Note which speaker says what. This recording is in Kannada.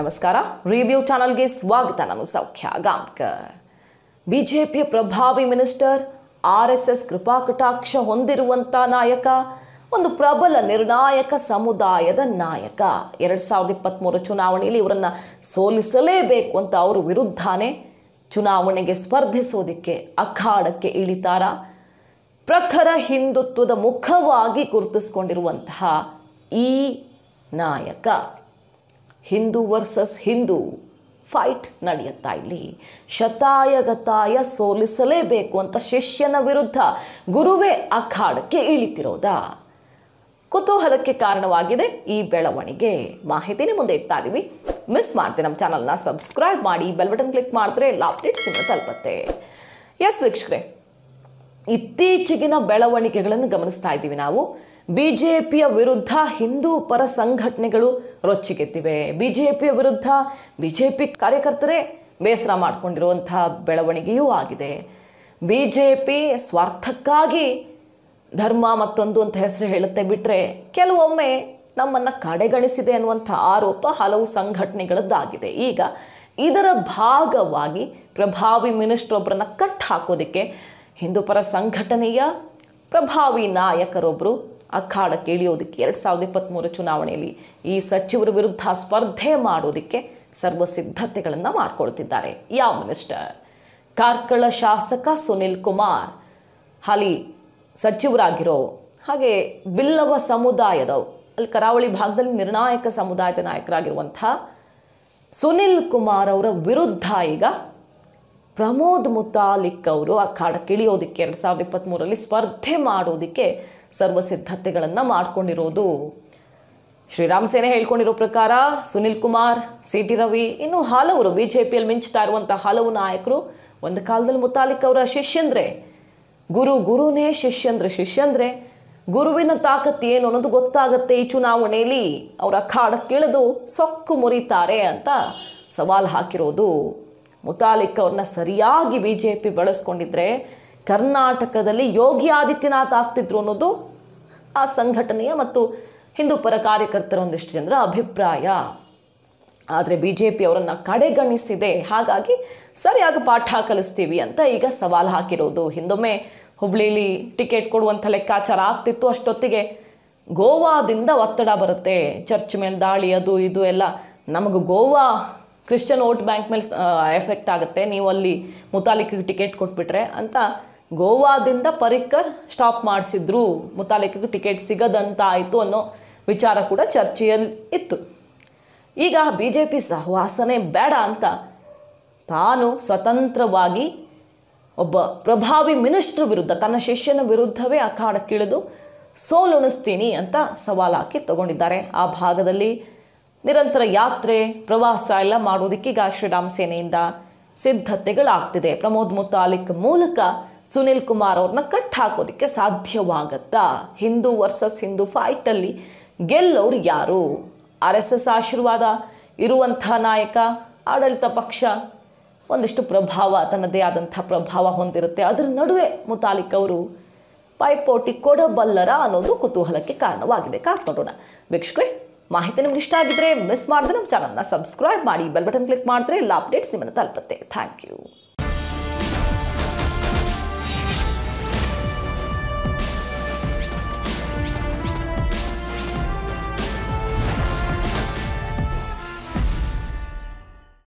Speaker 1: ನಮಸ್ಕಾರ ರಿವ್ಯೂ ಚಾನಲ್ಗೆ ಸ್ವಾಗತ ನಾನು ಸೌಖ್ಯ ಗಾಂವ್ಕರ್ ಬಿಜೆಪಿಯ ಪ್ರಭಾವಿ ಮಿನಿಸ್ಟರ್ ಆರ್ ಎಸ್ ಎಸ್ ಕೃಪಾ ಕಟಾಕ್ಷ ಹೊಂದಿರುವಂಥ ನಾಯಕ ಒಂದು ಪ್ರಬಲ ನಿರ್ಣಾಯಕ ಸಮುದಾಯದ ನಾಯಕ ಎರಡು ಸಾವಿರದ ಇಪ್ಪತ್ತ್ಮೂರು ಚುನಾವಣೆಯಲ್ಲಿ ಇವರನ್ನು ಸೋಲಿಸಲೇಬೇಕು ಅಂತ ಅವ್ರ ವಿರುದ್ಧನೇ ಚುನಾವಣೆಗೆ ಸ್ಪರ್ಧಿಸೋದಕ್ಕೆ ಅಖಾಡಕ್ಕೆ ಇಳಿತಾರ ಪ್ರಖರ ಹಿಂದುತ್ವದ ಮುಖವಾಗಿ ಗುರುತಿಸ್ಕೊಂಡಿರುವಂತಹ ಈ ನಾಯಕ ಹಿಂದೂ ವರ್ಸಸ್ ಹಿಂದೂ ಫೈಟ್ ನಡೆಯುತ್ತಾ ಇಲ್ಲಿ ಶತಾಯಗತಾಯ ಸೋಲಿಸಲೇಬೇಕು ಅಂತ ಶಿಷ್ಯನ ವಿರುದ್ಧ ಗುರುವೇ ಅಖಾಡಕ್ಕೆ ಇಳಿತಿರೋದ ಕುತೂಹಲಕ್ಕೆ ಕಾರಣವಾಗಿದೆ ಈ ಬೆಳವಣಿಗೆ ಮಾಹಿತಿನೇ ಮುಂದೆ ಇಡ್ತಾ ಇದೀವಿ ಮಿಸ್ ಮಾಡ್ತೀವಿ ನಮ್ಮ ಚಾನಲ್ನ ಸಬ್ಸ್ಕ್ರೈಬ್ ಮಾಡಿ ಬೆಲ್ ಬಟನ್ ಕ್ಲಿಕ್ ಮಾಡಿದ್ರೆ ಎಲ್ಲ ಅಪ್ಡೇಟ್ಸ್ ನಿಮಗೆ ತಲುಪತ್ತೆ ಎಸ್ ವೀಕ್ಷಕರೇ ಇತ್ತೀಚೆಗಿನ ಬೆಳವಣಿಗೆಗಳನ್ನು ಗಮನಿಸ್ತಾ ಇದ್ದೀವಿ ನಾವು ಬಿ ಜೆ ಪಿಯ ವಿರುದ್ಧ ಹಿಂದೂ ಪರ ಸಂಘಟನೆಗಳು ರೊಚ್ಚಿಗೆದ್ದಿವೆ ಬಿ ಜೆ ಪಿಯ ವಿರುದ್ಧ ಬಿ ಜೆ ಪಿ ಕಾರ್ಯಕರ್ತರೇ ಬೇಸರ ಮಾಡಿಕೊಂಡಿರುವಂಥ ಬೆಳವಣಿಗೆಯೂ ಆಗಿದೆ ಬಿ ಜೆ ಪಿ ಸ್ವಾರ್ಥಕ್ಕಾಗಿ ಧರ್ಮ ಮತ್ತೊಂದು ಅಂತ ಹೆಸರು ಹೇಳುತ್ತೆ ಬಿಟ್ಟರೆ ಕೆಲವೊಮ್ಮೆ ನಮ್ಮನ್ನು ಕಡೆಗಣಿಸಿದೆ ಅನ್ನುವಂಥ ಆರೋಪ ಹಲವು ಸಂಘಟನೆಗಳದ್ದಾಗಿದೆ ಈಗ ಇದರ ಭಾಗವಾಗಿ ಪ್ರಭಾವಿ ಮಿನಿಸ್ಟರ್ ಒಬ್ಬರನ್ನ ಕಟ್ ಹಾಕೋದಕ್ಕೆ ಹಿಂದೂಪರ ಸಂಘಟನೆಯ ಪ್ರಭಾವಿ ನಾಯಕರೊಬ್ಬರು ಅಖಾಡಕ್ಕೆ ಇಳಿಯೋದಕ್ಕೆ ಎರಡು ಸಾವಿರದ ಇಪ್ಪತ್ತ್ಮೂರು ಚುನಾವಣೆಯಲ್ಲಿ ಈ ಸಚಿವರ ವಿರುದ್ಧ ಸ್ಪರ್ಧೆ ಮಾಡೋದಕ್ಕೆ ಸರ್ವ ಸಿದ್ಧತೆಗಳನ್ನು ಮಾಡ್ಕೊಳ್ತಿದ್ದಾರೆ ಯಾವ ಮಿನಿಸ್ಟರ್ ಕಾರ್ಕಳ ಶಾಸಕ ಸುನಿಲ್ ಕುಮಾರ್ ಹಾಲಿ ಸಚಿವರಾಗಿರೋ ಹಾಗೆ ಬಿಲ್ಲವ ಸಮುದಾಯದವು ಅಲ್ಲಿ ಕರಾವಳಿ ಭಾಗದಲ್ಲಿ ನಿರ್ಣಾಯಕ ಸಮುದಾಯದ ನಾಯಕರಾಗಿರುವಂಥ ಸುನಿಲ್ ಕುಮಾರ್ ಅವರ ವಿರುದ್ಧ ಈಗ ಪ್ರಮೋದ್ ಮುತಾಲಿಕ್ ಅವರು ಅಖಾಡಕ್ಕೆ ಇಳಿಯೋದಕ್ಕೆ ಎರಡು ಸಾವಿರದ ಇಪ್ಪತ್ತ್ಮೂರರಲ್ಲಿ ಸ್ಪರ್ಧೆ ಮಾಡೋದಕ್ಕೆ ಸರ್ವ ಸಿದ್ಧತೆಗಳನ್ನು ಮಾಡ್ಕೊಂಡಿರೋದು ಶ್ರೀರಾಮ್ ಸೇನೆ ಹೇಳ್ಕೊಂಡಿರೋ ಪ್ರಕಾರ ಸುನಿಲ್ ಕುಮಾರ್ ಸಿ ಟಿ ರವಿ ಇನ್ನು ಹಲವರು ಬಿ ಜೆ ಪಿಯಲ್ಲಿ ಮಿಂಚ್ತಾ ಇರುವಂಥ ಹಲವು ನಾಯಕರು ಒಂದು ಕಾಲದಲ್ಲಿ ಮುತಾಲಿಕ್ ಅವರ ಶಿಷ್ಯಂದ್ರೆ ಗುರು ಗುರುನೇ ಶಿಷ್ಯಂದ್ರೆ ಶಿಷ್ಯಂದ್ರೆ ಗುರುವಿನ ತಾಕತ್ತು ಏನು ಅನ್ನೋದು ಗೊತ್ತಾಗತ್ತೆ ಈ ಚುನಾವಣೆಯಲ್ಲಿ ಅವರ ಅಖಾಡಕ್ಕಿಳಿದು ಸೊಕ್ಕು ಮುರಿತಾರೆ ಅಂತ ಸವಾಲು ಹಾಕಿರೋದು ಮುತಾಲಿಕ್ ಅವ್ರನ್ನ ಸರಿಯಾಗಿ ಬಿ ಜೆ ಪಿ ಬಳಸ್ಕೊಂಡಿದ್ರೆ ಕರ್ನಾಟಕದಲ್ಲಿ ಯೋಗಿ ಆದಿತ್ಯನಾಥ್ ಆಗ್ತಿದ್ರು ಅನ್ನೋದು ಆ ಸಂಘಟನೆಯ ಮತ್ತು ಹಿಂದೂ ಪರ ಕಾರ್ಯಕರ್ತರ ಒಂದಿಷ್ಟು ಜನರ ಅಭಿಪ್ರಾಯ ಆದರೆ ಬಿ ಜೆ ಪಿ ಅವರನ್ನು ಕಡೆಗಣಿಸಿದೆ ಹಾಗಾಗಿ ಸರಿಯಾಗಿ ಪಾಠ ಕಲಿಸ್ತೀವಿ ಅಂತ ಈಗ ಸವಾಲು ಹಾಕಿರೋದು ಹಿಂದೊಮ್ಮೆ ಹುಬ್ಳಿಲಿ ಟಿಕೆಟ್ ಕೊಡುವಂಥ ಲೆಕ್ಕಾಚಾರ ಆಗ್ತಿತ್ತು ಅಷ್ಟೊತ್ತಿಗೆ ಗೋವಾದಿಂದ ಒತ್ತಡ ಬರುತ್ತೆ ಚರ್ಚ್ ಮೇಲೆ ದಾಳಿ ಅದು ಇದು ಎಲ್ಲ ನಮಗೆ ಗೋವಾ ಕ್ರಿಶ್ಚಿಯನ್ ವೋಟ್ ಬ್ಯಾಂಕ್ ಮೇಲೆ ಎಫೆಕ್ಟ್ ಆಗುತ್ತೆ ನೀವು ಅಲ್ಲಿ ಮುತಾಲಿಕ್ಗೆ ಟಿಕೆಟ್ ಕೊಟ್ಬಿಟ್ರೆ ಅಂತ ಗೋವಾದಿಂದ ಪರಿಕ್ಕರ್ ಸ್ಟಾಪ್ ಮಾಡಿಸಿದ್ರು ಮುತಾಲಿಕ್ಗೆ ಟಿಕೆಟ್ ಸಿಗದಂತ ಆಯಿತು ಅನ್ನೋ ವಿಚಾರ ಕೂಡ ಚರ್ಚೆಯಲ್ಲಿ ಇತ್ತು ಈಗ ಬಿ ಜೆ ಪಿ ಸಹವಾಸನೆ ಬೇಡ ಅಂತ ತಾನು ಸ್ವತಂತ್ರವಾಗಿ ಒಬ್ಬ ಪ್ರಭಾವಿ ಮಿನಿಸ್ಟ್ರ್ ವಿರುದ್ಧ ತನ್ನ ಶಿಷ್ಯನ ವಿರುದ್ಧವೇ ಅಖಾಡಕ್ಕಿಳಿದು ಸೋಲುಣಿಸ್ತೀನಿ ಅಂತ ಸವಾಲು ಹಾಕಿ ತಗೊಂಡಿದ್ದಾರೆ ಆ ಭಾಗದಲ್ಲಿ ನಿರಂತರ ಯಾತ್ರೆ ಪ್ರವಾಸ ಎಲ್ಲ ಮಾಡೋದಕ್ಕೀಗ ಶ್ರೀರಾಮ್ ಸೇನೆಯಿಂದ ಸಿದ್ಧತೆಗಳಾಗ್ತಿದೆ ಪ್ರಮೋದ್ ಮುತಾಲಿಕ್ ಮೂಲಕ ಸುನಿಲ್ ಕುಮಾರ್ ಅವ್ರನ್ನ ಕಟ್ ಹಾಕೋದಕ್ಕೆ ಸಾಧ್ಯವಾಗತ್ತಾ ಹಿಂದೂ ವರ್ಸಸ್ ಹಿಂದೂ ಫೈಟಲ್ಲಿ ಗೆಲ್ಲೋರು ಯಾರು ಆರ್ ಎಸ್ ಎಸ್ ಆಶೀರ್ವಾದ ಇರುವಂಥ ನಾಯಕ ಆಡಳಿತ ಪಕ್ಷ ಒಂದಿಷ್ಟು ಪ್ರಭಾವ ತನ್ನದೇ ಆದಂಥ ಪ್ರಭಾವ ಹೊಂದಿರುತ್ತೆ ಅದರ ನಡುವೆ ಮುತಾಲಿಕ್ ಅವರು ಪೈಪೋಟಿ ಕೊಡಬಲ್ಲರ ಅನ್ನೋದು ಕುತೂಹಲಕ್ಕೆ ಕಾರಣವಾಗಿದೆ ಕಾದ್ ನೋಡೋಣ ವೀಕ್ಷಕರೇ ಮಾಹಿತಿ ನಿಮ್ಗೆ ಇಷ್ಟ ಆಗಿದ್ರೆ ಮಿಸ್ ಮಾಡಿದ್ರೆ ನಮ್ಮ ಚಾನಲ್ನ ಸಬ್ಸ್ಕ್ರೈಬ್ ಮಾಡಿ ಬೆಲ್ ಬಟನ್ ಕ್ಲಿಕ್ ಮಾಡಿದ್ರೆ ಎಲ್ಲ ಅಪ್ಡೇಟ್ಸ್ ನಿಮ್ಮನ್ನು ತಲುಪುತ್ತೆ ಥ್ಯಾಂಕ್ ಯು